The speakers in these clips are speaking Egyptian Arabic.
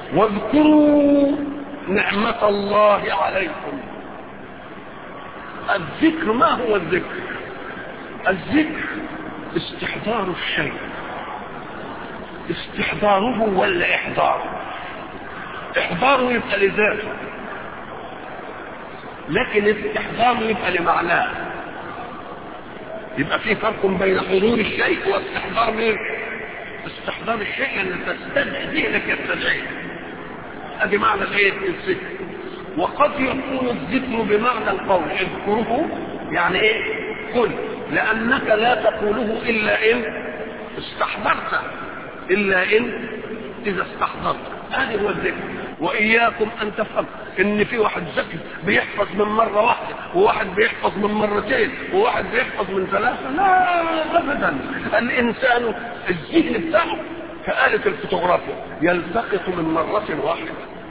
واذكروا نعمة الله عليكم الذكر ما هو الذكر الذكر استحضار الشيء استحضاره ولا احضاره احضاره يبقى لذاته لكن استحضاره يبقى لمعناه يبقى في فرق بين حضور الشيء واستحضار مين استحضار الشيء ان تستدعي ذهنك يستدعيه ادي معنى الايه الذكر وقد يكون الذكر بمعنى القول اذكره يعني ايه قل لانك لا تقوله الا ان استحضرت الا ان اذا استحضرت هذا هو الذكر واياكم ان تفهم ان في واحد ذكي بيحفظ من مره واحده وواحد بيحفظ من مرتين وواحد بيحفظ من ثلاثه لا ابدا الانسان الذهن بتاعه كآلة الفوتوغرافيا يلتقط من مرة واحدة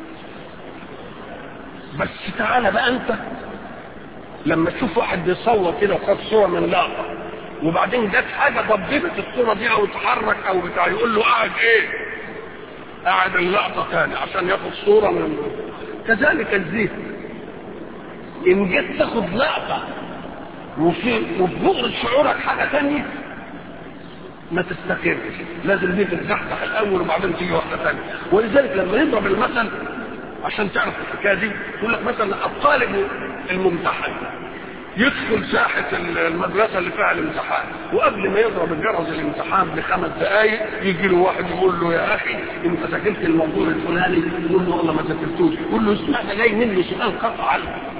بس تعالى بقى انت لما تشوف واحد بيصور كده وخد صورة من لقطة وبعدين جت حاجة ضببت الصورة دي او اتحرك او بتاع يقول له قاعد ايه قاعد اللقطة تاني عشان ياخد صورة من كذلك الذهن ان جيت تاخد لقطة وفي وبغرة شعورك حاجة تانية ما تستقرش لازم دي تتزحزح الاول وبعدين تيجي واحده ثانيه ولذلك لما يضرب المثل عشان تعرف الحكايه دي يقول لك مثلا الطالب الممتحن يدخل ساحة المدرسة اللي فيها الامتحان وقبل ما يضرب الجرس الامتحان بخمس دقايق يجي له واحد يقول له يا اخي انت سجلت الموضوع الفلاني يقول له والله ما سجلتوش يقول له اسمع ده جاي مني سؤال قطعا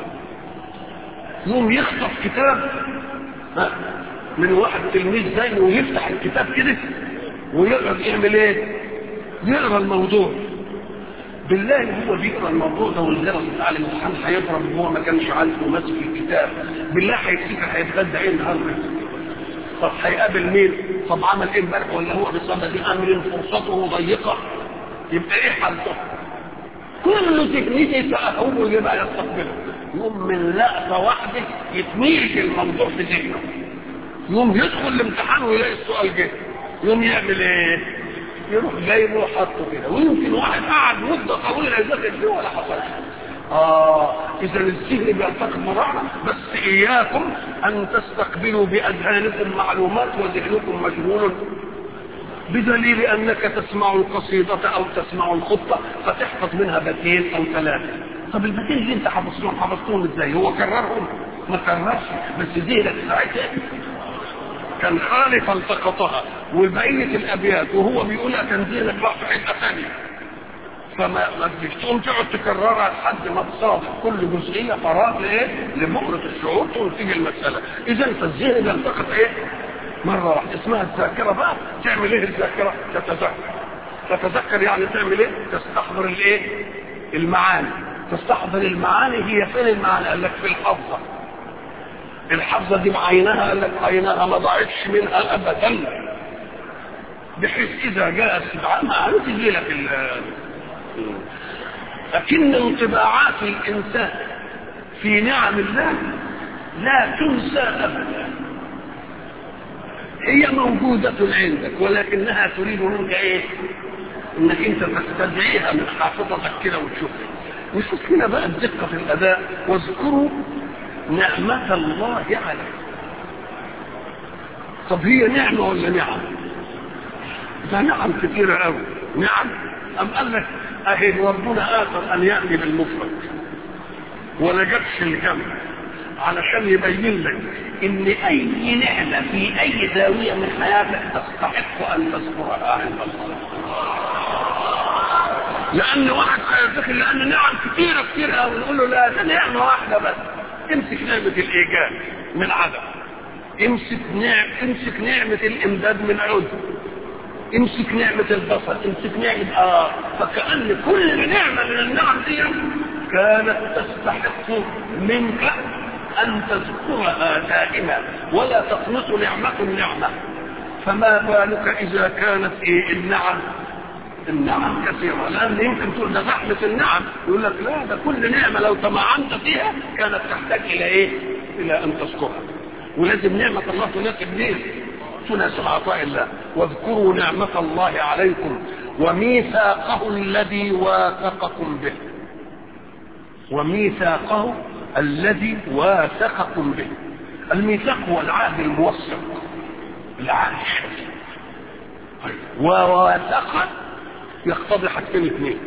يقوم يخطف كتاب ها من واحد تلميذ زيه ويفتح الكتاب كده ويقعد يعمل ايه؟ يقرا الموضوع بالله هو بيقرا الموضوع ده والجرس بتاع الامتحان هيضرب وهو ما كانش عارف وماسك الكتاب بالله هيفتكر هيتغدى ايه النهارده؟ طب هيقابل مين؟ طب عمل ايه امبارح ولا هو بصدد امر فرصته ضيقه؟ يبقى ايه حالته؟ كل تكنيك هو اللي بقى يستقبله يقوم من لقطه واحده يتنيش الموضوع في ذهنه يوم يدخل الامتحان ويلاقي السؤال جه يوم يعمل ايه يروح جايبه وحطه كده ويمكن واحد قعد مده طويله يذاكر فيه ولا حصل اه اذا الذهن بيلتقط مراحل بس اياكم ان تستقبلوا باذهانكم معلومات وذهنكم مشغول بدليل انك تسمع القصيدة او تسمع الخطة فتحفظ منها بيتين او ثلاثة طب البيتين اللي انت حفظتهم حفظتهم ازاي هو كررهم ما كررش بس ذهنك ساعتها كان خالي فالتقطها وبقية الأبيات وهو بيقولها كان ذهنك راح في حتة ثانية فما ما تجيش تقوم تقعد تكررها لحد ما تصادف كل جزئية فراغ لايه؟ لبؤرة الشعور تقوم تيجي المسألة إذا فالذهن بيلتقط إيه؟ مرة واحدة اسمها الذاكرة بقى تعمل إيه الذاكرة؟ تتذكر تتذكر يعني تعمل إيه؟ تستحضر الإيه؟ المعاني تستحضر المعاني هي فين المعاني؟ قال لك في الحافظة الحفظة دي بعينها قال لك عينها ما ضاعتش منها أبدا بحيث إذا جاء استدعاء ما هتجي لك لكن انطباعات الإنسان في نعم الله لا تنسى أبدا هي موجودة عندك ولكنها تريد منك إيه؟ إنك أنت تستدعيها من حافظتك كده وتشوفها وشوف هنا بقى الدقة في الأداء واذكروا نعمة الله عليك طب هي نعمة ولا نعم ده نعم كثيرة قوي نعم أم قال لك أهي ربنا آثر أن يأتي بالمفرد ولا جابش الجمع علشان يبين لك ان اي نعمة في اي زاوية من حياتك تستحق ان تذكرها عند الله لان واحد هيدخل لان نعم كثيرة كثيرة قوي نقول له لا ده نعمة واحدة بس امسك نعمة الايجاد من عدم امسك نعم امسك نعمة الامداد من عدم امسك نعمة البصر امسك نعمة اه فكأن كل نعمة من النعم دي كانت تستحق منك ان تذكرها دائما ولا تقنط نعمة نعمة فما بالك اذا كانت ايه النعم النعم كثيرة لأن يمكن تقول ده زحمة النعم يقول لك لا ده كل نعمة لو تمعنت فيها كانت تحتاج إلى إيه؟ إلى أن تذكرها ولازم نعمة الله تناسب مين؟ تناسب عطاء الله واذكروا نعمة الله عليكم وميثاقه الذي واثقكم به وميثاقه الذي واثقكم به الميثاق هو العهد الموثق العهد الشديد وواثق يقتضي حاجتين اثنين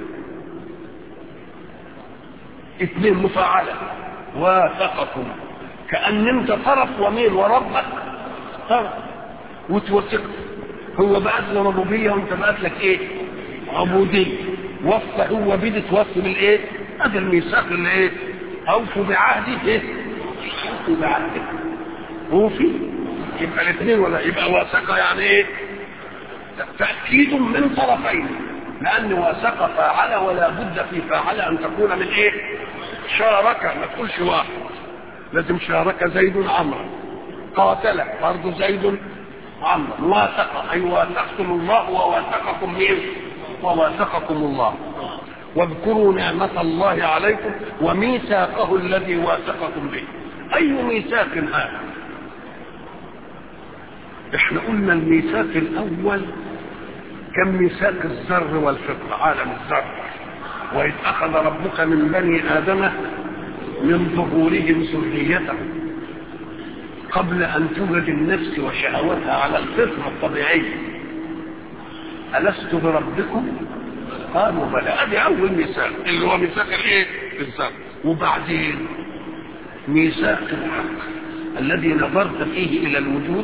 اثنين مفاعلة واثقكم كأن انت طرف ومين وربك طرف وتوثق هو بعت له ربوبية وانت بعت لك ايه عبودية وصى هو بدي توصي بالايه هذا الميثاق اللي ايه اوفوا بعهدي ايه اوفوا بعهدي اوفي يبقى الاثنين ولا يبقى واثقة يعني ايه تأكيد من طرفين لأن واثق فاعل ولا بد في فاعل أن تكون من إيه؟ شارك ما تقولش واحد لازم شارك زيد عمرو قاتل برضه زيد عمرو واثق أي واثقتم الله وواثقكم مين؟ وواثقكم الله واذكروا نعمة الله عليكم وميثاقه الذي واثقكم به أي ميثاق هذا؟ احنا قلنا الميثاق الأول كان ميثاق الذر والفطر عالم الذر وإذ أخذ ربك من بني آدم من ظهورهم ذريتهم قبل أن توجد النفس وشهوتها على الفطرة الطبيعية ألست بربكم؟ قالوا بلى ادي اول ميثاق اللي هو ميثاق الايه؟ الذر وبعدين ميثاق الحق الذي نظرت فيه الى الوجود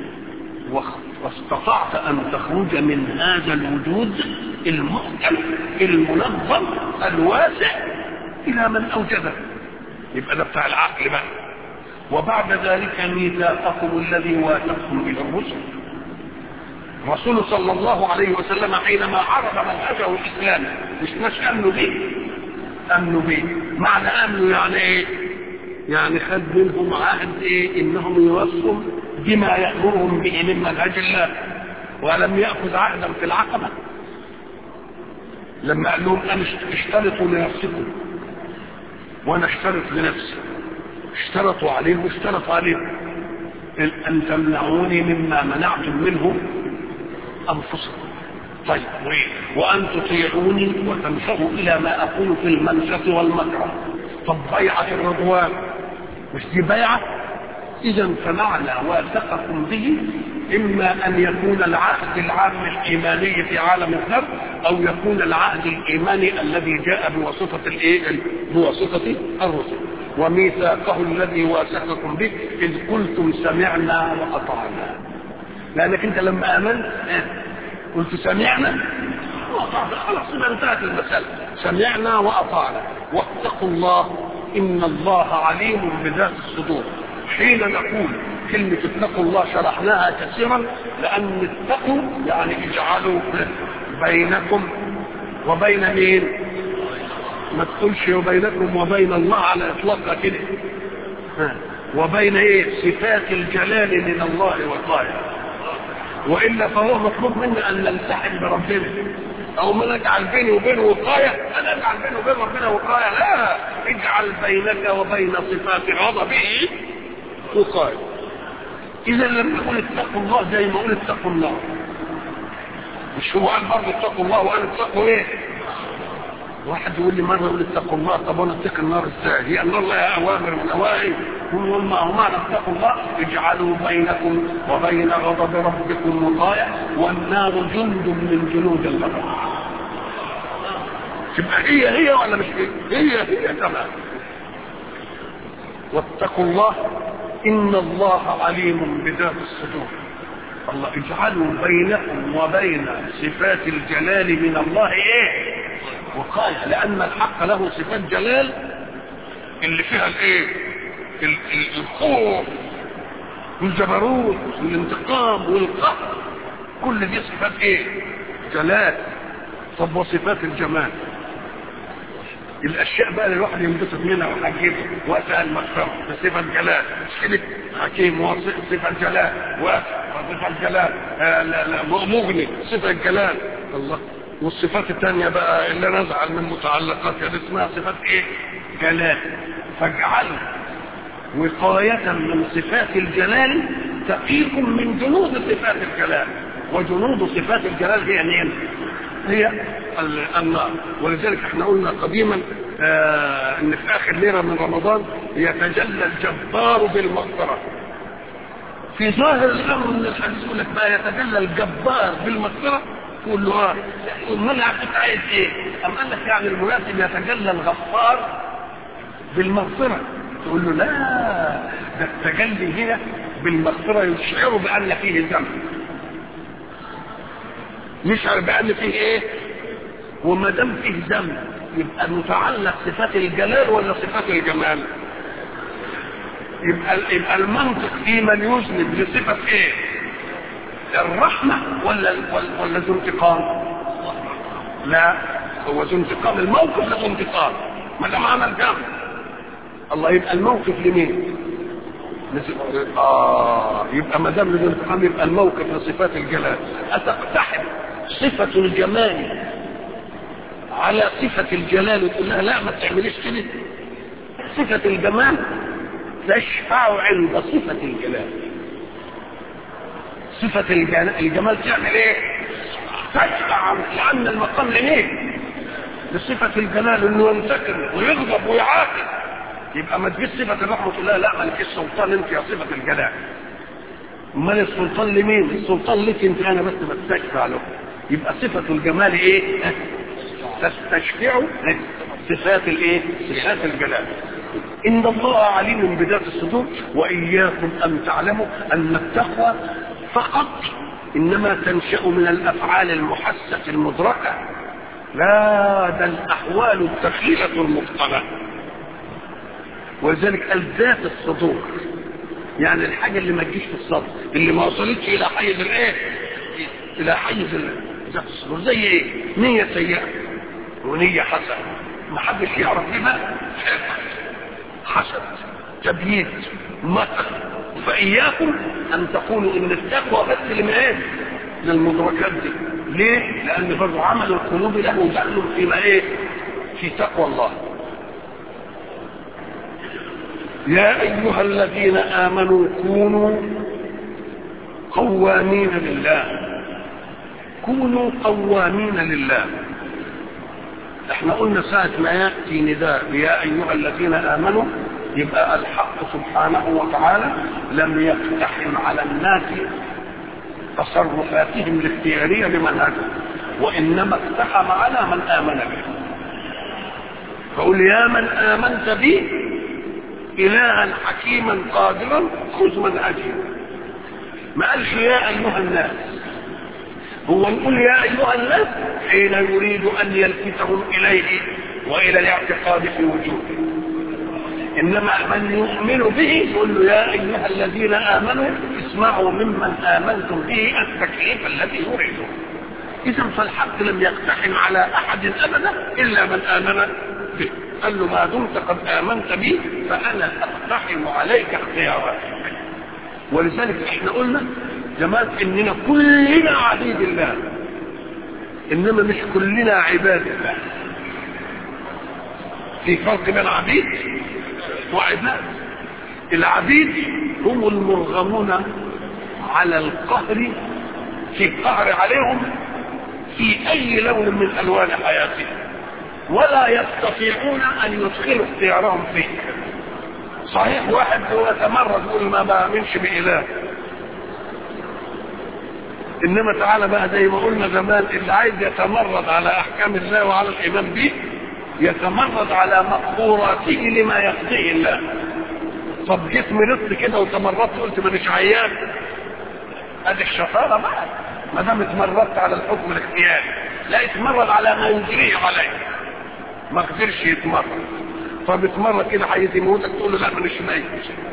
واستطعت ان تخرج من هذا الوجود المحكم المنظم الواسع الى من اوجده يبقى ده بتاع العقل بقى وبعد ذلك ميثاقكم الذي واثقتم الى الرسل الرسول صلى الله عليه وسلم حينما عرف منهجه الاسلامي مش مش امنوا به امنوا به معنى امنوا يعني ايه يعني خد منهم عهد ايه انهم يوصوا بما يامرهم به من منهج الله ولم ياخذ عهدا في العقبه لما قال لهم انا اشترطوا لنفسكم وانا اشترط لنفسي اشترطوا عليه واشترط عليهم ان تمنعوني مما منعتم منه انفسكم طيب وان تطيعوني وتنشروا الى ما اقول في المنشط والمكره طب بيعه الرضوان مش دي بيعه اذا فمعنى واثقكم به اما ان يكون العهد العام الايماني في عالم الذر او يكون العهد الايماني الذي جاء بواسطه الايه بواسطه الرسل وميثاقه الذي واثقكم به اذ قلتم سمعنا واطعنا لانك انت لما امنت قلت سمعنا واطعنا خلاص يبقى انتهت المساله سمعنا واطعنا واتقوا الله ان الله عليم بذات الصدور حين نقول كلمة اتقوا الله شرحناها كثيرا لأن اتقوا يعني اجعلوا بينكم وبين مين؟ ما تقولش وبينكم وبين الله على إطلاقها كده وبين ايه؟ صفات الجلال من الله وقاية والا فهو مطلوب منا ان نلتحم بربنا او ما نجعل بيني وبينه وقايه انا اجعل بيني وبين ربنا وقايه لا اجعل بينك وبين صفات غضبه وقايه اذا لما نقول اتقوا الله زي ما اقول اتقوا الله مش هو قال برضه اتقوا الله وقال اتقوا ايه واحد يقول لي مره يقول اتقوا الله طب انا اتقي النار ازاي؟ هي النار لها اوامر ونواهي يقول ما معنى اتقوا الله اجعلوا بينكم وبين غضب ربكم وقايه والنار جند من جنود الله. تبقى هي هي ولا مش هي؟ هي هي تمام. واتقوا الله ان الله عليم بذات الصدور. الله اجعلوا بينكم وبين صفات الجلال من الله ايه؟ وقاية لأن الحق له صفات جلال اللي فيها الايه الخوف والجبروت والانتقام والقهر كل دي صفات ايه جلال طب وصفات الجمال الاشياء بقى اللي الواحد ينبسط منها وحكيم واسع المغفره صفه جلال مش كده حكيم وصفه جلال واسع صفه جلال آه لا لا مغني صفه جلال الله والصفات الثانية بقى اللي نزعل من متعلقاتها اللي اسمها صفات ايه؟ جلال فاجعلوا وقاية من صفات الجلال تقيكم من جنود صفات الجلال وجنود صفات الجلال هي مين؟ هي النار ولذلك احنا قلنا قديما آه ان في اخر ليله من رمضان يتجلى الجبار بالمغفره في ظاهر الامر من الحديث يقول لك بقى يتجلى الجبار بالمغفره تقول له اه ما انا كنت عايز ايه؟ ام قال لك يعني المناسب يتجلى الغفار بالمغفره تقول له لا ده التجلي هنا بالمغفره يشعر بان فيه ذنب يشعر بان فيه ايه؟ وما دام فيه ذنب يبقى متعلق صفات الجلال ولا صفات الجمال؟ يبقى يبقى المنطق في من يذنب لصفه ايه؟ الرحمه ولا ولا ذو انتقام؟ لا هو ذو انتقام الموقف له انتقام ما دام عمل جنب الله يبقى الموقف لمين؟ اه يبقى ما دام له انتقام يبقى الموقف لصفات الجلال اتقتحم صفة الجمال على صفة الجلال وتقول لها لا ما تعمليش كده صفة الجمال تشفع عند صفة الجلال صفة الجمال تعمل ايه؟ تشفع لأن المقام لمين؟ لصفة الجلال انه ينتقم ويغضب ويعاقب يبقى ما تجيش صفة الرحمة تقول لها لا مالك السلطان انت يا صفة الجلال امال السلطان لمين؟ السلطان لك انت انا بس بستشفع له يبقى صفة الجمال ايه؟ تستشفع صفات الايه؟ صفات الجلال ان الله عليم بذات الصدور واياكم ان تعلموا ان التقوى فقط انما تنشا من الافعال المحسه المدركه لا ده الاحوال الدخيله المتقنه ولذلك قال ذات الصدور يعني الحاجه اللي ما تجيش في الصدر اللي ما وصلتش الى حيز الايه الى حيز ذات الصدور زي ايه نيه سيئه ونيه حسنه ما حدش يعرف دي بقى حسد تبييت مكر فإياكم أن تقولوا إن التقوى بس لمئات للمدركات دي ليه؟ لأن برضه عمل القلوب له دخل فيما إيه؟ في تقوى الله يا أيها الذين آمنوا كونوا قوامين لله كونوا قوامين لله احنا قلنا ساعة ما يأتي نداء يا أيها الذين آمنوا يبقى الحق سبحانه وتعالى لم يقتحم على الناس تصرفاتهم الاختيارية لمنهجه وإنما اقتحم على من آمن به فقل يا من آمنت بي إلها حكيما قادرا خذ منهجي ما قالش يا أيها الناس هو نقول يا أيها الناس حين يريد أن يلفتهم إليه وإلى الاعتقاد في وجوده إنما من يؤمن به يقول له يا أيها الذين آمنوا اسمعوا ممن آمنتم به التكليف الذي يريده إذا فالحق لم يقتحم على أحد أبدا إلا من آمن به قال له ما دمت قد آمنت بي فأنا أقتحم عليك اختياراتك ولذلك احنا قلنا زمان اننا كلنا عبيد الله انما مش كلنا عباد الله في فرق بين عبيد وعباد العبيد هم المرغمون على القهر في القهر عليهم في اي لون من الوان حياتهم ولا يستطيعون ان يدخلوا اختيارهم فيه صحيح واحد هو يتمرد يقول ما بامنش باله انما تعالى بقى زي ما قلنا زمان اللي عايز يتمرد على احكام الله وعلى الايمان به يتمرد على مقدوراته لما يقضيه الله طب جيت مرضت كده وتمردت قلت مانيش عيان ادي الشطاره بقى ما دام اتمردت على الحكم الاختياري لا اتمرد على ما يجريه عليه ما قدرش يتمرد فبتمرد كده عايز يموتك تقول له لا مانيش ميت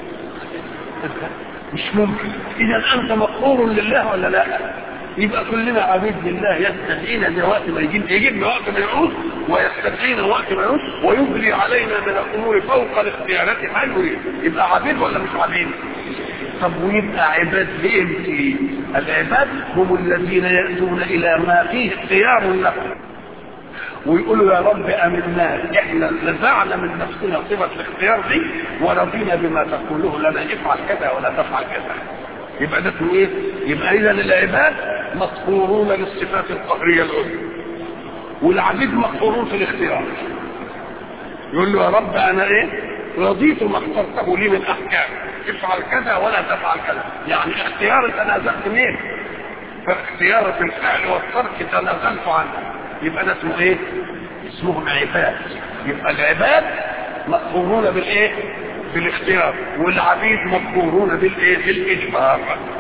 مش ممكن اذا انت مقهور لله ولا لا يبقى كلنا عبيد لله يستدعينا ده وقت ما يجيب يجيبنا وقت ما يعود ويستدعينا وقت ما يعود ويجري علينا من الامور فوق الاختيارات ما يريد يبقى عبيد ولا مش عبيد طب ويبقى عباد بامتى العباد هم الذين ياتون الى ما فيه اختيار لهم ويقولوا يا رب امنا احنا نزعنا من نفسنا صفه الاختيار دي ورضينا بما تقوله لنا افعل كذا ولا تفعل كذا يبقى ده اسمه ايه يبقى اذا العباد مقهورون للصفات القهريه العليا والعبيد مقهورون في الاختيار يقول له يا رب انا ايه رضيت ما اخترته لي من احكام افعل كذا ولا تفعل كذا يعني اختياري تنازلت منه فاختيار في الفعل والترك تنازلت عنه يبقى ده اسمه ايه اسمهم عباد يبقى العباد مقهورون بالايه بالاختيار والعبيد مقهورون بالايه بالاجبار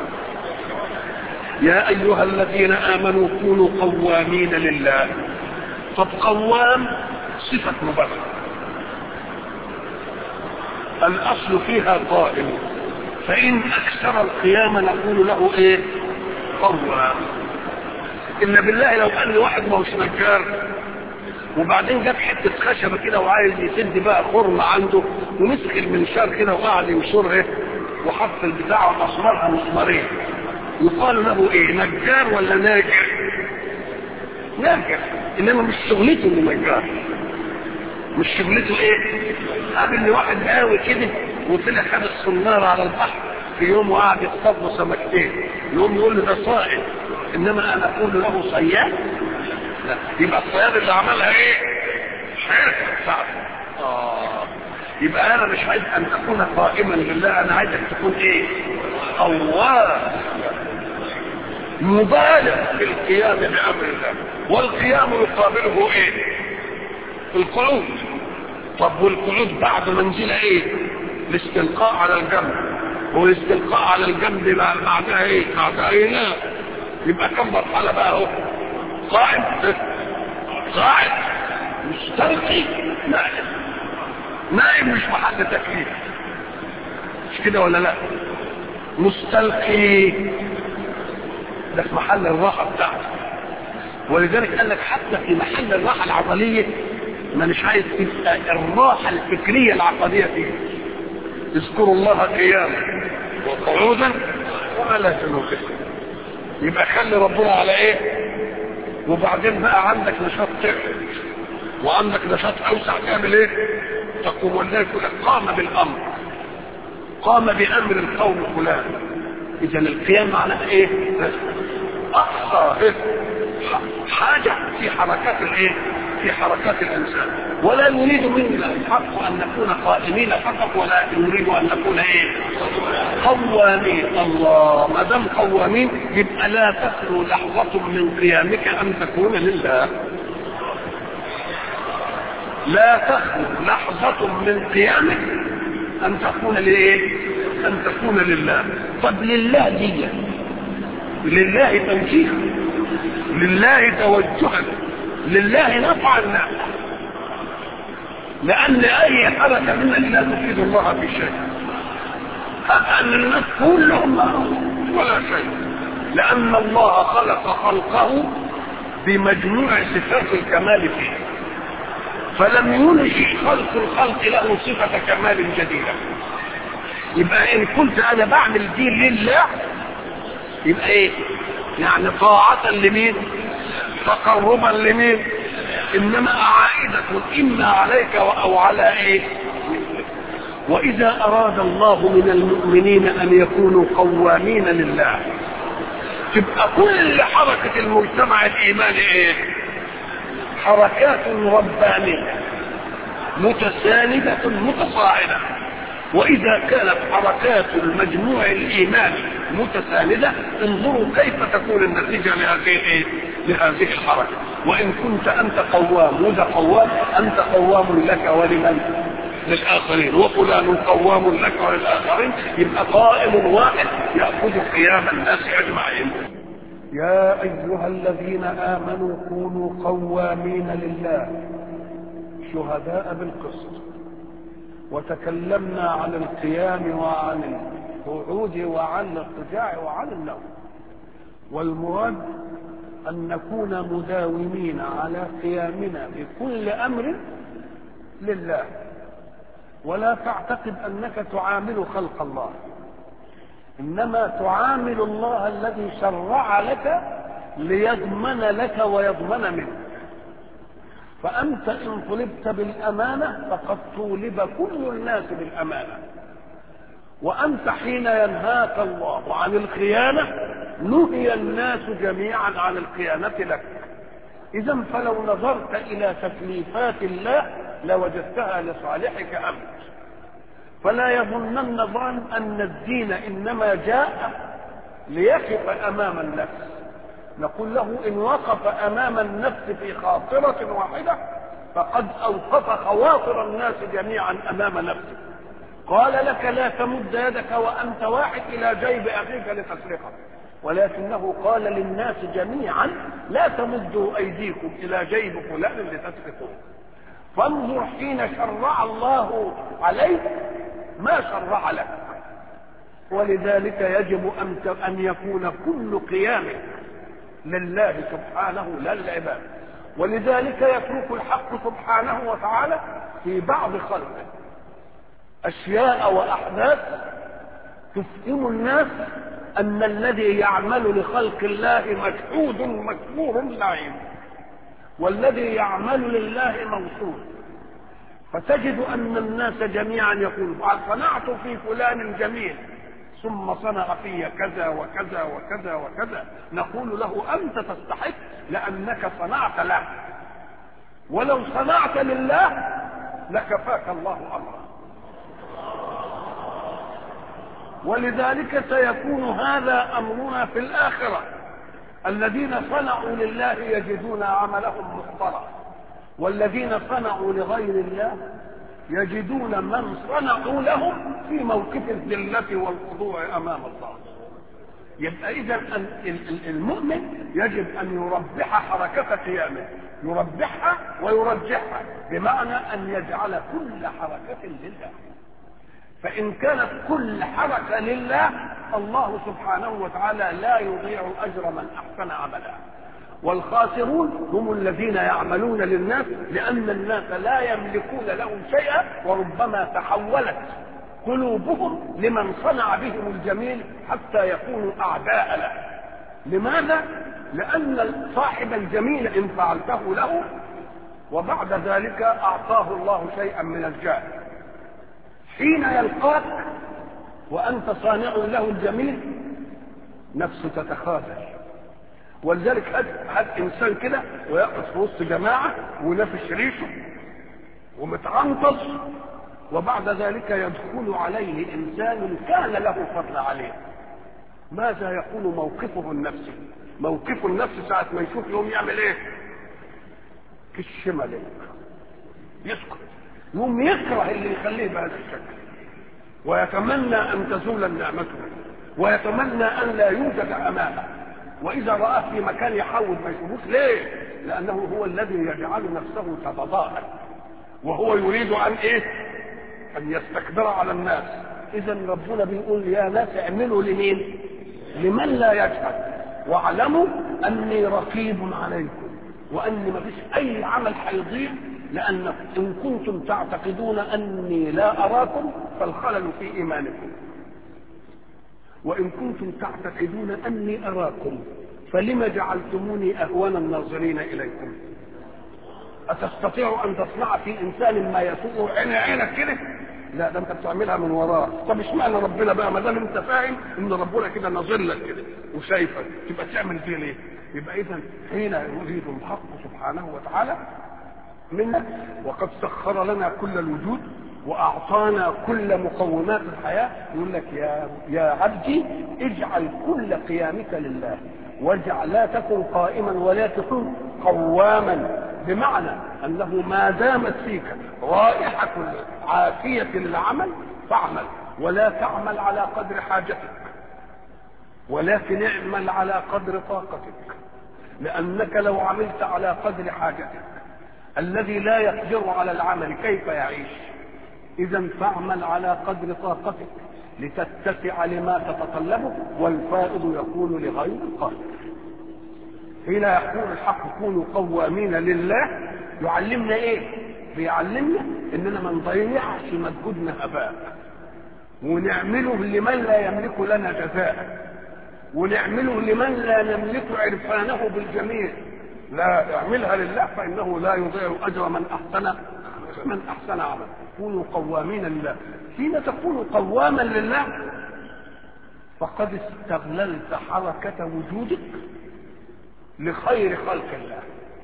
يا ايها الذين امنوا كونوا قوامين لله طب قوام صفه مبالغه الاصل فيها قائم فان اكثر القيام نقول له ايه قوام ان بالله لو قال لي واحد ما هوش نجار وبعدين جاب حته خشبه كده وعايز يسد بقى خرم عنده ومسك المنشار كده وقعد ينشرها وحط البتاع ومسمارها مسمارين يقال له ايه نجار ولا ناجر؟ ناجر انما مش شغلته انه نجار مش شغلته ايه؟ قابل واحد قاوي كده وطلع خد الصناره على البحر في يوم وقعد يصطاد له سمكتين يقوم يقول له ده صائد انما انا اقول له صياد لا يبقى الصياد اللي عملها ايه؟ حرفه بتاعته اه يبقى انا مش عايز ان تكون قائما لله انا عايزك تكون ايه؟ قوام مبالغ في القيام بامر الله والقيام يقابله ايه؟ القعود طب والقعود بعد منزله ايه؟ الاستلقاء على الجنب والاستلقاء على الجنب بعدها ايه؟ بعدها ينام يبقى كم مرحله بقى اهو؟ قائم قاعد مستلقي نائم نائم مش محل تكليف مش كده ولا لا مستلقي ده في محل الراحة بتاعته ولذلك قال لك حتى في محل الراحة العضلية ما مش عايز تبقى الراحة الفكرية العقدية فيه اذكروا الله قياما وقعودا وعلى جنوبه يبقى خلي ربنا على ايه وبعدين بقى عندك نشاط تعمل وعندك نشاط اوسع تعمل ايه تقوم والله يقول لك قام بالامر قام بامر القوم فلان اذا القيام معناه ايه اقصى إيه؟ حاجه في حركات الايه في حركات الانسان ولا يريد منا الحق ان نكون قائمين فقط ولكن نريد ان نكون ايه قوامين الله ما دام قوامين يبقى لا تخلو لحظه من قيامك ان تكون لله لا تخلو لحظة من قيامك أن تكون لإيه؟ أن تكون لله طب لله دي لله توجيها لله توجها لله نفعا لا لأن أي حركة منك لا تفيد الله في شيء أن الناس كلهم ولا شيء لأن الله خلق خلقه بمجموع صفات الكمال فيه فلم ينشئ خلق الخلق له صفة كمال جديدة يبقى إن كنت أنا بعمل دي لله يبقى إيه؟ يعني طاعة لمين؟ تقربا لمين؟ إنما عائدة إما عليك أو على إيه؟ وإذا أراد الله من المؤمنين أن يكونوا قوامين لله تبقى كل حركة المجتمع الإيماني إيه؟ حركات ربانية متساندة متصاعدة وإذا كانت حركات المجموع الإيماني متساندة انظروا كيف تكون النتيجة لهذه إيه؟ لهذه الحركة وإن كنت أنت قوام وده قوام أنت قوام لك ولمن؟ للآخرين وفلان قوام لك وللآخرين يبقى قائم واحد يأخذ قيام الناس أجمعين يا أيها الذين آمنوا كونوا قوامين لله شهداء بالقسط وتكلمنا عن القيام وعن القعود وعن الاضطجاع وعن النوم والمراد أن نكون مداومين على قيامنا بكل أمر لله ولا تعتقد أنك تعامل خلق الله انما تعامل الله الذي شرع لك ليضمن لك ويضمن منك فانت ان طلبت بالامانه فقد طولب كل الناس بالامانه وأنت حين ينهاك الله عن الخيانة نهي الناس جميعا عن الخيانة لك إذا فلو نظرت إلى تكليفات الله لوجدتها لصالحك أنت فلا يظنن ظن أن الدين إنما جاء ليقف أمام النفس نقول له إن وقف أمام النفس في خاطرة واحدة فقد أوقف خواطر الناس جميعا أمام نفسه قال لك لا تمد يدك وأنت واحد إلى جيب أخيك لتسرقه ولكنه قال للناس جميعا لا تمدوا أيديكم إلى جيب فلان لتسرقوه فانظر حين شرع الله عليك ما شرع لك ولذلك يجب أن أن يكون كل قيامك لله سبحانه لا للعباد ولذلك يترك الحق سبحانه وتعالى في بعض خلقه أشياء وأحداث تفهم الناس أن الذي يعمل لخلق الله مجحود مكفور لعين والذي يعمل لله موصول فتجد أن الناس جميعا يقولون صنعت في فلان جميل ثم صنع في كذا وكذا وكذا وكذا نقول له أنت تستحق لأنك صنعت له ولو صنعت لله لكفاك الله أمرا ولذلك سيكون هذا أمرنا في الآخرة الذين صنعوا لله يجدون عملهم محضرا والذين صنعوا لغير الله يجدون من صنعوا لهم في موقف الذلة والخضوع أمام الله يبقى إذا المؤمن يجب أن يربح حركة قيامه يربحها ويرجحها بمعنى أن يجعل كل حركة لله فإن كانت كل حركة لله الله سبحانه وتعالى لا يضيع أجر من أحسن عملا والخاسرون هم الذين يعملون للناس لأن الناس لا يملكون لهم شيئا وربما تحولت قلوبهم لمن صنع بهم الجميل حتى يكونوا أعداء له لماذا؟ لأن صاحب الجميل إن فعلته له وبعد ذلك أعطاه الله شيئا من الجاه حين يلقاك وأنت صانع له الجميل نفسه تتخاذل ولذلك هات هات انسان كده ويقعد في وسط جماعه ونافش ريشه ومتعنطز وبعد ذلك يدخل عليه انسان كان له فضل عليه ماذا يكون موقفه النفسي موقفه النفسي ساعة ما يشوف يوم يعمل ايه كالشمال يسكت يوم يكره اللي يخليه بهذا الشكل ويتمنى ان تزول نعمته ويتمنى ان لا يوجد امامه واذا راه في مكان يحول ما يشوفوش ليه لانه هو الذي يجعل نفسه تتضاءل وهو يريد ان ايه ان يستكبر على الناس اذا ربنا بيقول يا ناس اعملوا لمين لمن لا يجهل واعلموا اني رقيب عليكم واني ما فيش اي عمل هيضيع لان ان كنتم تعتقدون اني لا اراكم فالخلل في ايمانكم وإن كنتم تعتقدون أني أراكم فلم جعلتموني أهون الناظرين إليكم أتستطيع أن تصنع في إنسان ما يسوء عين عينك كده لا ده انت بتعملها من وراه طب اشمعنى ربنا بقى ما دام انت فاهم ان ربنا كده ناظر لك كده وشايفك تبقى تعمل فيه ليه؟ يبقى اذا حين يريد الحق سبحانه وتعالى منا وقد سخر لنا كل الوجود واعطانا كل مقومات الحياه يقول لك يا يا عبدي اجعل كل قيامك لله واجعل لا تكن قائما ولا تكن قواما بمعنى انه ما دامت فيك رائحه عافيه للعمل فاعمل ولا تعمل على قدر حاجتك ولكن اعمل على قدر طاقتك لانك لو عملت على قدر حاجتك الذي لا يقدر على العمل كيف يعيش اذا فاعمل على قدر طاقتك لتتسع لما تتطلبه والفائض يكون لغير القادر حين يقول الحق كونوا قوامين لله يعلمنا ايه بيعلمنا اننا ما نضيعش مجهودنا هباء ونعمله لمن لا يملك لنا جزاء ونعمله لمن لا نملك عرفانه بالجميل لا اعملها لله فانه لا يضيع اجر من احسن من احسن عملا كونوا قوامين لله حين تكون قواما لله فقد استغللت حركة وجودك لخير خلق الله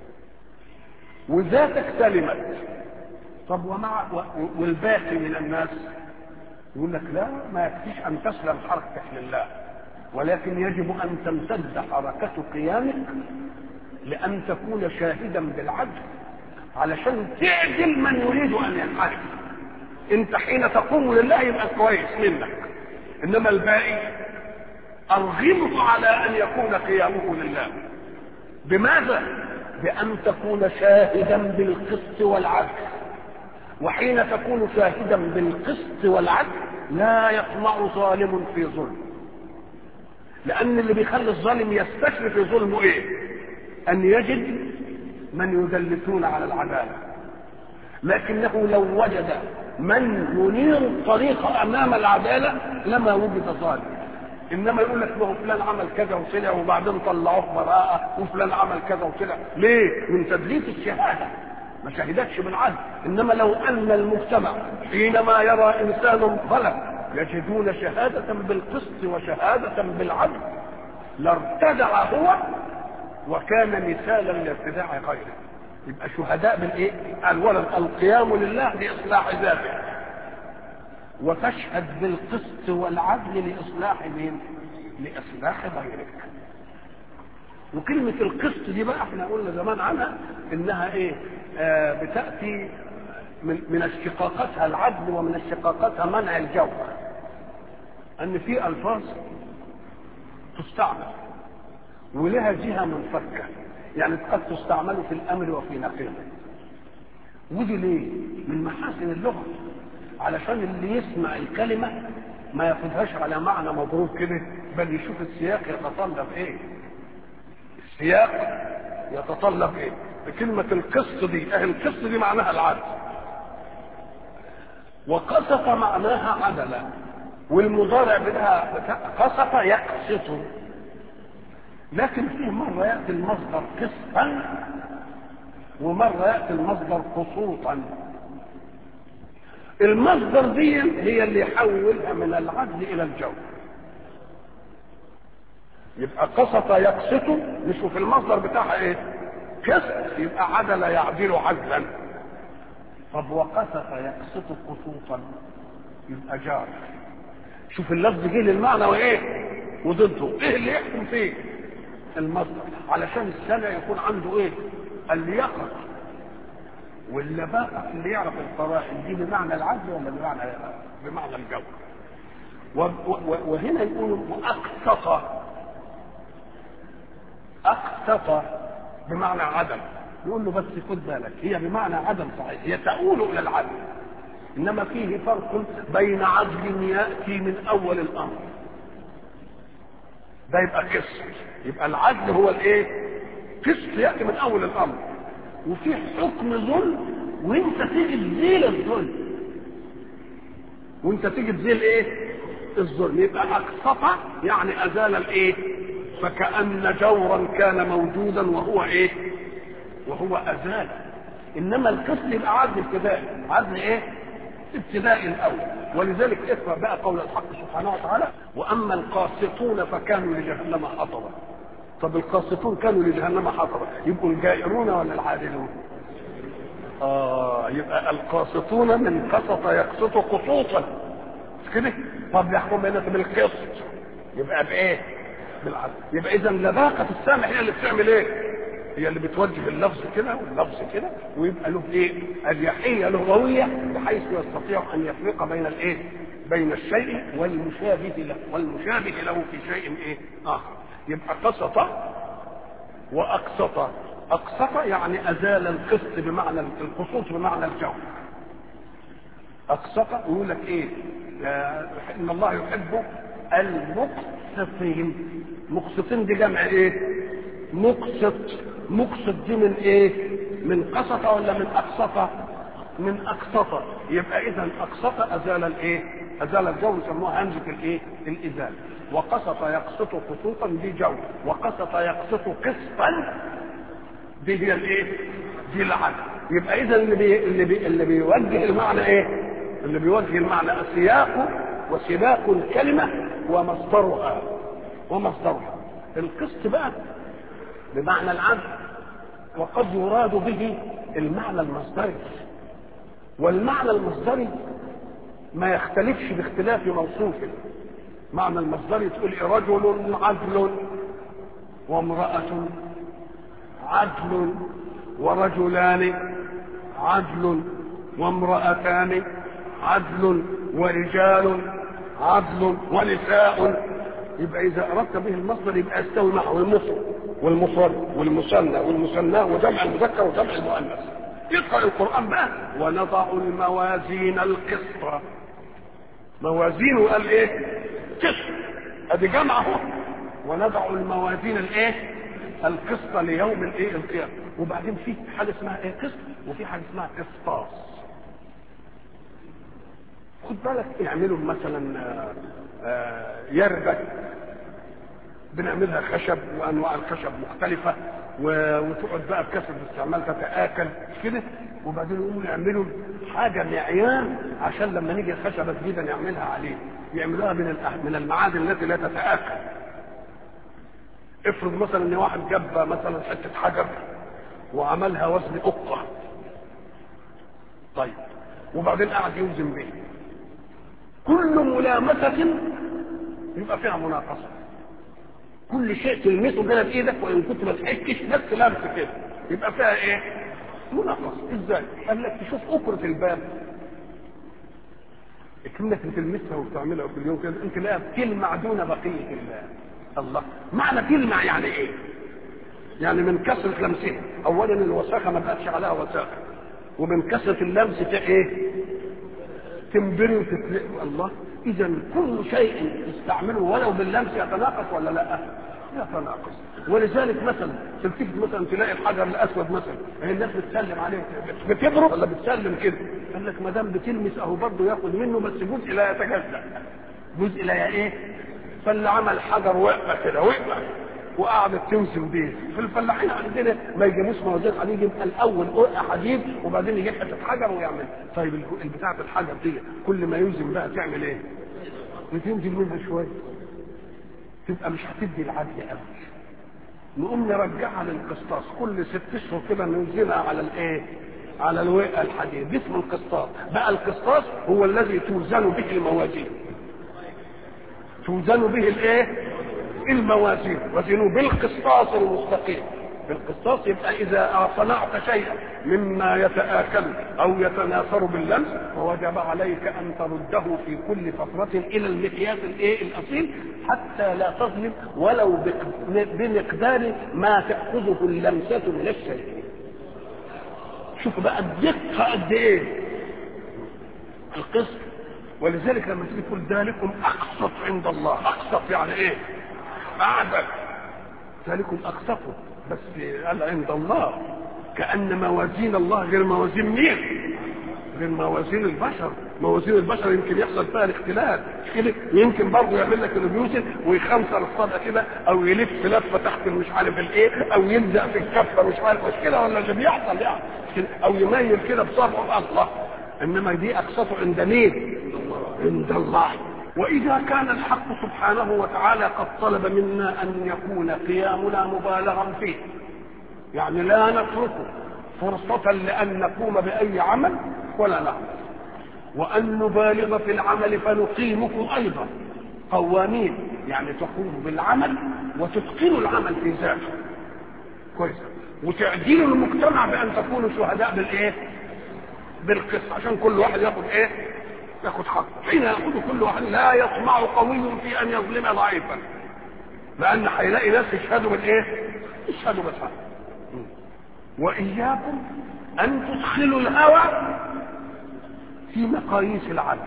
وذاتك سلمت طب ومع والباقي من الناس يقول لك لا ما يكفيش ان تسلم حركتك لله ولكن يجب ان تمتد حركة قيامك لان تكون شاهدا بالعدل علشان تعدل من يريد ان ينحرف انت حين تقوم لله يبقى كويس منك انما الباقي ارغبه على ان يكون قيامه لله بماذا بان تكون شاهدا بالقسط والعدل وحين تكون شاهدا بالقسط والعدل لا يطمع ظالم في ظلم لان اللي بيخلي الظالم يستشرف في ظلمه ايه ان يجد من يدلسون على العداله لكنه لو وجد من ينير الطريق امام العداله لما وجد ظالم انما يقول لك ما هو فلان عمل كذا وطلع وبعدين طلعوه براءه وفلان عمل كذا وطلع ليه؟ من تدليس الشهاده ما شهدتش بالعدل انما لو ان المجتمع حينما يرى انسان ظلم يجدون شهادة بالقسط وشهادة بالعدل لارتدع هو وكان مثالا لارتداع غيره يبقى شهداء بالايه؟ اولا القيام لله لاصلاح ذاته وتشهد بالقسط والعدل لاصلاح مين؟ لاصلاح غيرك وكلمة القسط دي بقى احنا قلنا زمان عنها انها ايه آه بتأتي من, من اشتقاقاتها العدل ومن اشتقاقاتها منع الجور ان في الفاظ تستعمل ولها جهة منفكة يعني قد تستعمل في الامر وفي نقيضه ودي ليه من محاسن اللغة علشان اللي يسمع الكلمة ما ياخدهاش على معنى مضروب كده بل يشوف السياق يتطلب ايه السياق يتطلب ايه كلمة القسط دي اه القسط دي معناها العدل وقسط معناها عدلا والمضارع بتاعها قسط يقسط لكن فيه مرة يأتي المصدر قسطا ومرة يأتي المصدر قسوطا المصدر دي هي اللي يحولها من العدل إلى الجور يبقى قسط يقسط نشوف المصدر بتاعها ايه قسط يبقى عدل يعدل عدلا طب وقسط يقسط قسوطا يبقى جار شوف اللفظ جه للمعنى وايه وضده ايه اللي يحكم فيه المصدر علشان السمع يكون عنده ايه اليقظه واللباقه اللي يعرف القرائن دي بمعنى العدل ولا بمعنى بمعنى الجو وهنا يقولوا واقسط اقسط بمعنى عدم يقول له بس خد بالك هي بمعنى عدم صحيح هي تؤول الى العدل انما فيه فرق بين عدل ياتي من اول الامر ده يبقى قسط يبقى العدل هو الايه قسط ياتي من اول الامر وفي حكم ظلم وانت تيجي تزيل الظلم وانت تيجي تزيل ايه الظلم يبقى اقسط يعني ازال الايه فكأن جورا كان موجودا وهو ايه وهو ازال انما القسط يبقى عدل ابتدائي عدل ايه ابتدائي الاول ولذلك اقرا بقى قول الحق سبحانه وتعالى واما القاسطون فكانوا لجهنم حطبا طب القاسطون كانوا لجهنم حطبا يبقوا الجائرون ولا العادلون اه يبقى القاسطون من قسط يقسط قسوطا مش كده طب يحكم بينك بالقسط يبقى بايه بالعدل يبقى اذا لباقه السامع هي اللي بتعمل ايه هي اللي بتوجه اللفظ كده واللفظ كده ويبقى له ايه اريحيه لغويه بحيث يستطيع ان يفرق بين الايه بين الشيء والمشابه له والمشابه له في شيء ايه اخر يبقى قسط واقسط اقسط يعني ازال القسط بمعنى القسوط بمعنى الجو اقسط يقول لك ايه ان الله يحب المقسطين مقسطين دي جمع ايه مقسط مقسط دي من ايه من قسط ولا من اقسط من اقسط يبقى اذا اقسط ازال الايه ازال الجو يسموها همزه الايه الازاله وقسط يقسط قسوطا دي جو وقسط يقسط قسطا دي هي الايه دي العدل يبقى اذا اللي بي اللي بي اللي بيوجه المعنى ايه اللي بيوجه المعنى سياق وسباق الكلمه ومصدرها ومصدرها القسط بقى بمعنى العدل وقد يراد به المعنى المصدري والمعنى المصدري ما يختلفش باختلاف موصوفه معنى المصدري تقول إيه رجل عدل وامرأة عدل ورجلان عدل وامرأتان عدل ورجال عدل ونساء يبقى إذا أردت به المصدر يبقى يستوي معه المفرد والمفرد والمثنى والمثنى وجمع المذكر وجمع المؤنث يقرأ القرآن بقى ونضع الموازين القسط موازين وقال ايه قسط ادي جمع اهو ونضع الموازين الايه القسط ليوم الايه القيامه وبعدين في حاجه اسمها ايه قسط وفي حاجه اسمها قسطاس خد بالك يعملوا مثلا آه، آه، يربك بنعملها خشب وانواع الخشب مختلفه و- وتقعد بقى بكثره الاستعمال تتاكل مش كده وبعدين يقوموا يعملوا حاجه معيار عشان لما نيجي خشبه جديده نعملها عليه يعملوها من الأح- من المعادن التي لا تتاكل افرض مثلا ان واحد جاب مثلا حته حجر وعملها وزن قطه طيب وبعدين قعد يوزن به كل ملامسه يبقى فيها مناقصه كل شيء تلمسه كده بايدك وان كنت ما تحكش بس لمس كده يبقى فيها ايه؟ مناقصه ازاي؟ قال لك تشوف اكره الباب كلمة تلمسها وبتعملها كل يوم كده انت لا تلمع دون بقية الله الله معنى تلمع يعني ايه؟ يعني من كثرة لمسها اولا الوساخة ما بقتش عليها وساخة ومن كثرة اللمس في ايه؟ تنبري وتتلق الله اذا كل شيء تستعمله ولو باللمس يتناقص ولا لا يتناقص ولذلك مثلا تلتفت مثلا تلاقي الحجر الاسود مثلا هي الناس بتسلم عليه بتبرق ولا بتسلم كده قال لك ما دام بتلمس اهو برضه ياخد منه بس جزء لا يتجزا جزء لا ايه فاللي عمل حجر وقفه كده وقفه وقعدت توزن بيه في الفلاحين عندنا ما يجيبوش موازين حديد يبقى الاول ورقه حديد وبعدين يجيب حته حجر ويعمل طيب الك- البتاع الحجر دي كل ما يوزن بقى تعمل ايه؟ بتنزل منها شويه تبقى مش هتدي العدل قوي نقوم نرجعها للقسطاس كل ست اشهر كده ننزلها على الايه؟ على الورقه الحديد دي اسمه القسطاس بقى القسطاس هو الذي توزن به الموازين توزن به الايه؟ الموازين وزنوا بالقسطاس المستقيم بالقسطاس يبقى اذا صنعت شيئا مما يتآكل او يتناثر باللمس فوجب عليك ان ترده في كل فترة الى المقياس الايه الاصيل حتى لا تظلم ولو بق- بمقدار ما تأخذه اللمسة من الشيء شوف بقى الدقة قد ايه القسط ولذلك لما تيجي تقول ذلكم اقسط عند الله اقسط يعني ايه اعدل ذلكم اقسطوا بس قال عند الله كان موازين الله غير موازين مين غير موازين البشر موازين البشر يمكن يحصل فيها الاختلاف مش كده يمكن برضه يعمل لك البيوت ويخنصر الصدى كده او يلف لفه تحت مش عارف الايه او يلزق في الكفه مش عارف مش كده ولا اللي بيحصل يعني كده. او يميل كده بصبعه الله انما دي اقسطه عند مين عند الله واذا كان الحق سبحانه وتعالى قد طلب منا ان يكون قيامنا مبالغا فيه يعني لا نتركه فرصة لأن نقوم بأي عمل ولا نعمل وأن نبالغ في العمل فنقيمكم أيضا قوامين يعني تقوموا بالعمل وتتقنوا العمل في ذاته كويس وتعديلوا المجتمع بأن تكونوا شهداء بالإيه؟ بالقسط عشان كل واحد ياخد إيه؟ ياخد حقه حين ياخذ كل واحد لا يطمع قوي في أن يظلم ضعيفا لأن هيلاقي ناس يشهدوا بالإيه؟ يشهدوا بالحق وإياكم أن تدخلوا الهوى في مقاييس العدل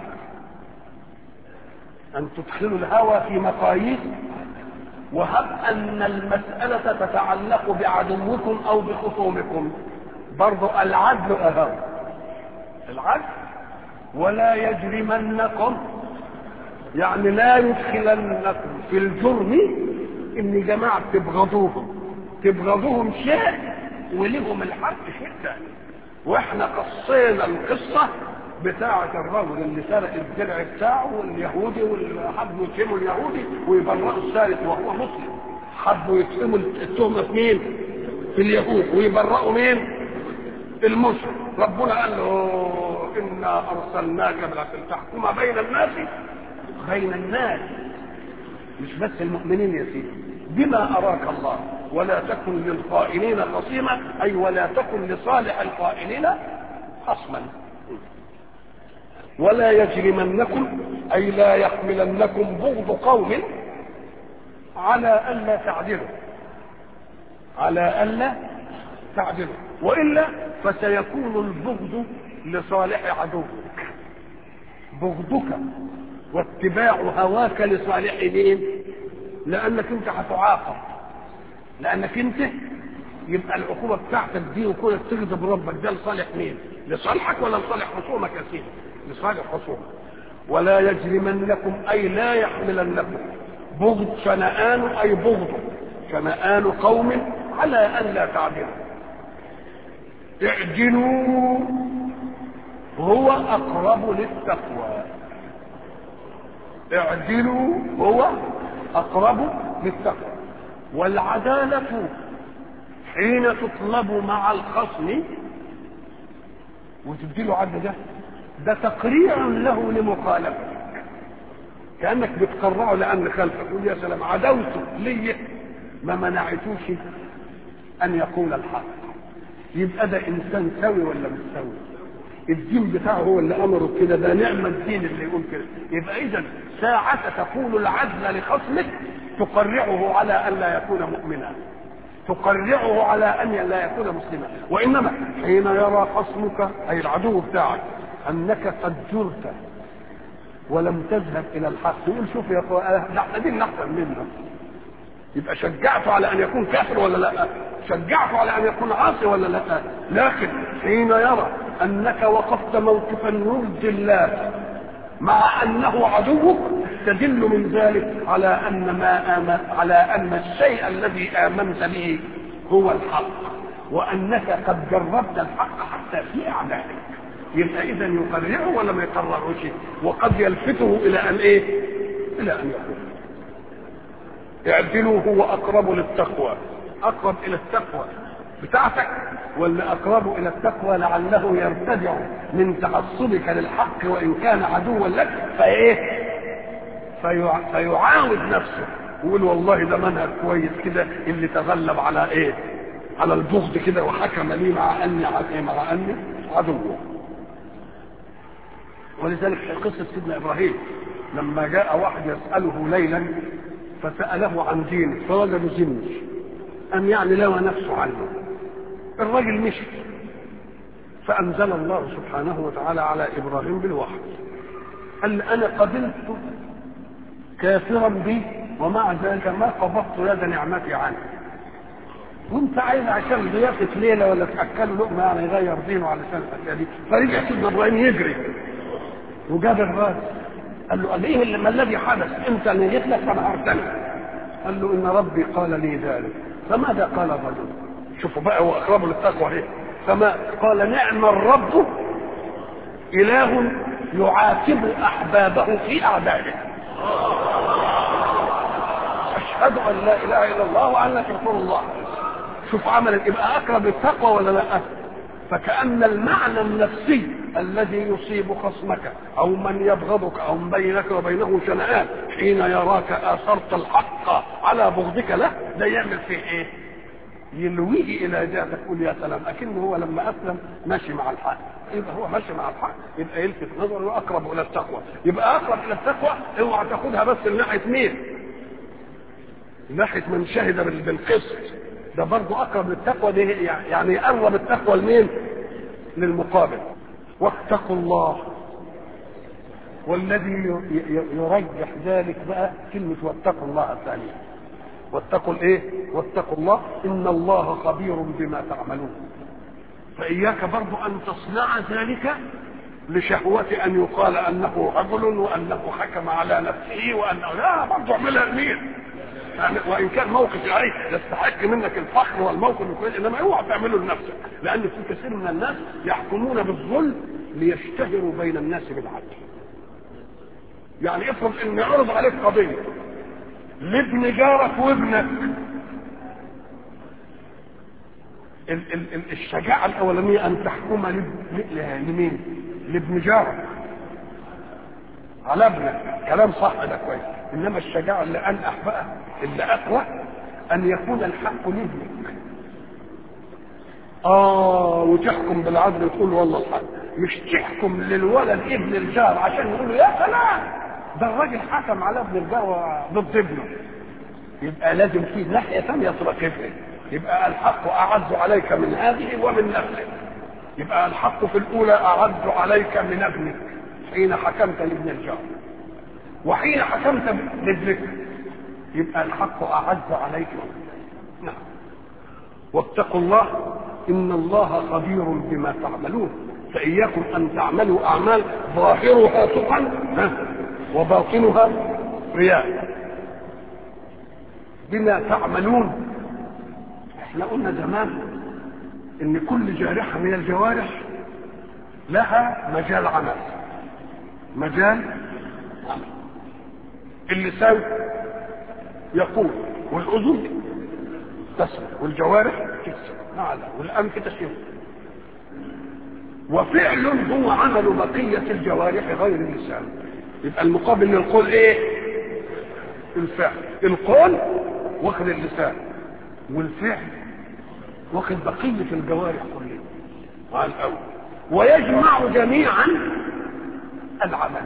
أن تدخلوا الهوى في مقاييس وهب أن المسألة تتعلق بعدوكم أو بخصومكم برضو العدل أهم العدل ولا يجرمنكم يعني لا يدخلنكم في الجرم ان جماعه تبغضوهم تبغضوهم شيء ولهم الحق شيء ثاني واحنا قصينا القصة بتاعة الرجل اللي سرق الدرع بتاعه واليهودي واللي حبوا يتهموا اليهودي ويبرئوا الثالث وهو مسلم حبوا يتهموا التهمة في مين؟ في اليهود ويبرئوا مين؟ المسلم ربنا قال له إنا أرسلناك لتحكم بين الناس بين الناس مش بس المؤمنين يا سيدي بما أراك الله ولا تكن للخائنين خصيما أي ولا تكن لصالح الخائنين خصما ولا يجرمنكم أي لا يحملنكم بغض قوم على ألا تعدلوا على ألا تعدلوا وإلا فسيكون البغض لصالح عدوك بغضك واتباع هواك لصالح مين لانك انت هتعاقب لانك انت يبقى العقوبه بتاعتك دي وكونك تغضب ربك ده لصالح مين لصالحك ولا لصالح خصومك يا سيدي لصالح خصومك ولا يجرمنكم اي لا يحملنكم بغض شنآن اي بغض شنآن قوم على ان لا تعدلوا اعدلوا هو اقرب للتقوى اعدلوا هو اقرب للتقوى والعدالة حين تطلب مع الخصم وتديله عدل ده ده تقريع له لمخالفتك كانك بتقرعه لان خلفك تقول يا سلام عدوته لي ما منعتوش ان يقول الحق يبقى ده انسان سوي ولا مش سوي الدين بتاعه هو اللي امره كده ده نعم الدين اللي يقول كده يبقى اذا ساعة تقول العدل لخصمك تقرعه على ان لا يكون مؤمنا تقرعه على ان لا يكون مسلما وانما حين يرى خصمك اي العدو بتاعك انك قد جرت ولم تذهب الى الحق يقول شوف يا اخويا ده احنا دين احسن منك يبقى شجعته على ان يكون كافر ولا لا شجعته على ان يكون عاصي ولا لا لكن حين يرى انك وقفت موقفا يرضي الله مع انه عدوك تدل من ذلك على ان ما آمن على ان الشيء الذي امنت به هو الحق وانك قد جربت الحق حتى في اعدائك يبقى اذا يقرعه ولا ما يقرعوش وقد يلفته الى ان ايه الى ان يقول اعدلوا هو اقرب للتقوى اقرب الى التقوى بتاعتك ولا اقرب الى التقوى لعله يرتدع من تعصبك للحق وان كان عدوا لك فايه فيع... فيعاود نفسه ويقول والله ده منهج كويس كده اللي تغلب على ايه على البغض كده وحكم لي مع اني ايه مع اني عدو ولذلك في قصه سيدنا ابراهيم لما جاء واحد يساله ليلا فساله عن دينه فوجد زنج أم يعني لوى نفسه عنه الرجل مشي فأنزل الله سبحانه وتعالى على إبراهيم بالوحي قال أنا قبلت كافرا بي ومع ذلك ما قبضت يد نعمتي عنه وانت عايز عشان ضيافة ليلة ولا تأكله لقمة يعني يغير دينه علشان الحكاية دي فرجع سيدنا إبراهيم يجري وجاب الراس قال له قال ايه ما الذي حدث انت اللي جيت لك فنهرتني قال له ان ربي قال لي ذلك فماذا قال الرجل شوفوا بقى هو اقرب للتقوى ايه فما قال نعم الرب اله يعاتب احبابه في اعدائه اشهد ان لا اله الا الله وانك رسول الله شوف عمل يبقى اقرب للتقوى ولا لا فكأن المعنى النفسي الذي يصيب خصمك أو من يبغضك أو من بينك وبينه شنآن حين يراك آثرت الحق على بغضك له ده يعمل فيه إيه؟ يلويه إلى جهتك تقول يا سلام أكنه هو لما أسلم ماشي مع الحق يبقى هو ماشي مع الحق يبقى يلفت نظره وأقرب إلى التقوى يبقى أقرب إلى التقوى اوعى تاخدها بس من ناحية مين؟ من ناحية من شهد بالقسط ده برضه اقرب للتقوى دي يعني يقرب التقوى لمين؟ للمقابل واتقوا الله والذي يرجح ذلك بقى كلمة واتقوا الله الثانية واتقوا الايه؟ واتقوا الله ان الله خبير بما تعملون فإياك برضو أن تصنع ذلك لشهوة أن يقال أنه رجل وأنه حكم على نفسه وأنه لا برضو اعملها لمين؟ يعني وان كان موقف العين يستحق منك الفخر والموقف الكويس انما اوعى تعمله لنفسك لان في كثير من الناس يحكمون بالظلم ليشتهروا بين الناس بالعدل يعني افرض ان يعرض عليك قضيه لابن جارك وابنك ال- ال- ال- الشجاعه الاولانيه ان تحكم لب- ل- لمين؟ لابن جارك على ابنك كلام صح ده كويس انما الشجاعه اللي انقح بقى اللي اقوى ان يكون الحق لابنك اه وتحكم بالعدل وتقول والله الحق مش تحكم للولد ابن الجار عشان يقولوا يا سلام ده الراجل حكم على ابن الجار ضد ابنه يبقى لازم في ناحيه ثانيه تراقبها يبقى الحق اعز عليك من هذه ومن نفسك يبقى الحق في الاولى اعز عليك من ابنك حين حكمت لابن الجار وحين حكمت لابنك يبقى الحق اعز عليك نعم واتقوا الله ان الله خبير بما تعملون فاياكم ان تعملوا اعمال ظاهرها تقى ها، وباطنها رياء بما تعملون احنا قلنا زمان ان كل جارحه من الجوارح لها مجال عمل مجال عمل اللسان يقول والاذن تسمع والجوارح تكسب نعلى والانف تسير وفعل هو عمل بقية الجوارح غير اللسان يبقى المقابل للقول ايه الفعل القول واخد اللسان والفعل واخد بقية الجوارح كلها على الأول ويجمع جميعا العمل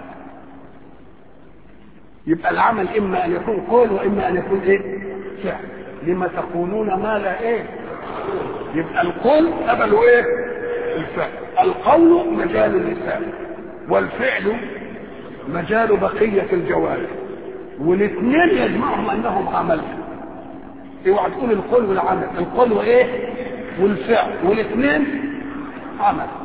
يبقى العمل إما أن يكون قول وإما أن يكون إيه فعل لما تقولون ما لا إيه يبقى القول قبلوا إيه الفعل القول مجال اللسان والفعل مجال بقية الجوارح والاثنين يجمعهم أنهم عمل اوعى تقول القول والعمل القول وايه والفعل والاثنين عمل